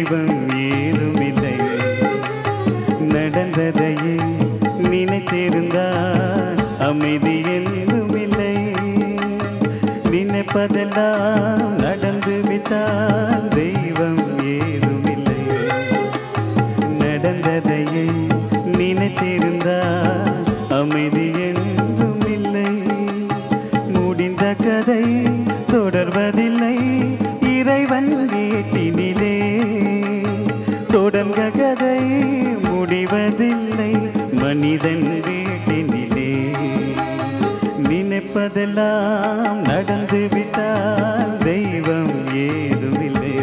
தெய்வம் ஏதுமில்லை நடந்ததையே நினைத்திருந்தால் அமைதி என்றுமில்லை நினைப்பதெல்லாம் நடந்து விட்டால் தெய்வம் ஏதுமில்லை நடந்ததையே நினைத்திருந்தால் அமைதி என்றுமில்லை முடிந்த கதை தொடர்வதில்லை இறைவன் வீட்டினிலே தொடங்க கதை முடிவதில்லை மனிதன் வீட்டினிலே நினைப்பதெல்லாம் நடந்து விட்டால் தெய்வம் ஏதுமில்லை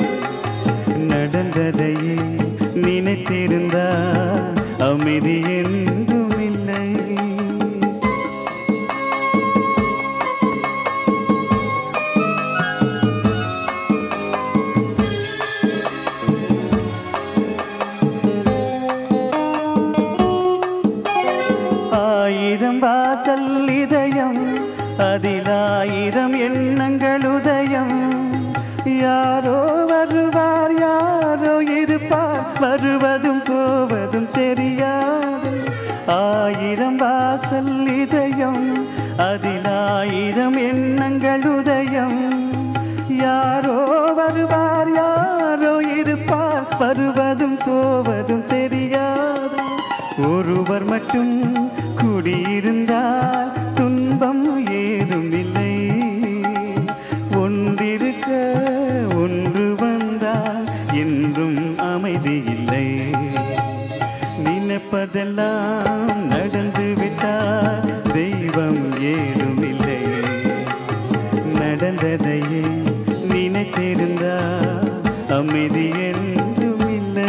நடந்ததையே நினைத்திருந்தால் அமைதி என்றுமில்லை ஆயிரம் வாசல் இதயம் அதில் ஆயிரம் எண்ணங்கள் உதயம் யாரோ வருவார் யாரோ இருப்பார் வருவதும் போவதும் தெரியாது ஆயிரம் வாசல் இதயம் அதில் ஆயிரம் எண்ணங்கள் உதயம் யாரோ வருவார் யாரோ இருப்பார் வருவதும் போவதும் தெரியாது ஒருவர் மட்டும் குடியிருந்தால் துன்பம் ஏதும் இல்லை ஒன்றிருக்க ஒன்று வந்தால் என்றும் அமைதி இல்லை நினைப்பதெல்லாம் நடந்து விட்டால் தெய்வம் ஏதும் இல்லை நடந்ததையே நினைத்திருந்தால் அமைதி என்றும் இல்லை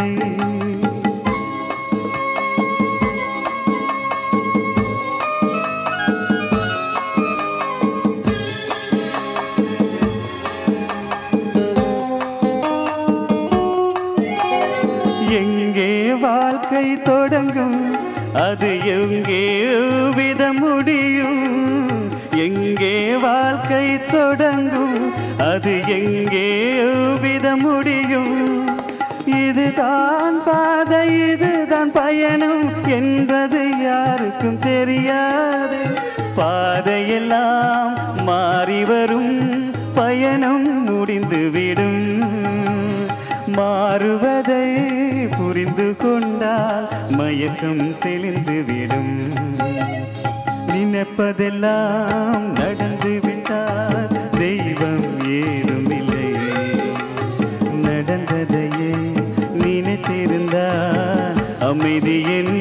எங்கே வாழ்க்கை தொடங்கும் அது எங்கே வித முடியும் எங்கே வாழ்க்கை தொடங்கும் அது எங்கே வித முடியும் இதுதான் பாதை இதுதான் பயணம் என்பது யாருக்கும் தெரியாது பாதையெல்லாம் மாறி வரும் பயணம் முடிந்துவிடும் மாறுவதை புரிந்து கொண்டால் மயக்கம் தெளிந்துவிடும் நினைப்பதெல்லாம் நடந்து விட்டால் தெய்வம் ஏதுமில்லை நடந்ததையே நினைத்திருந்தால் அமைதி என்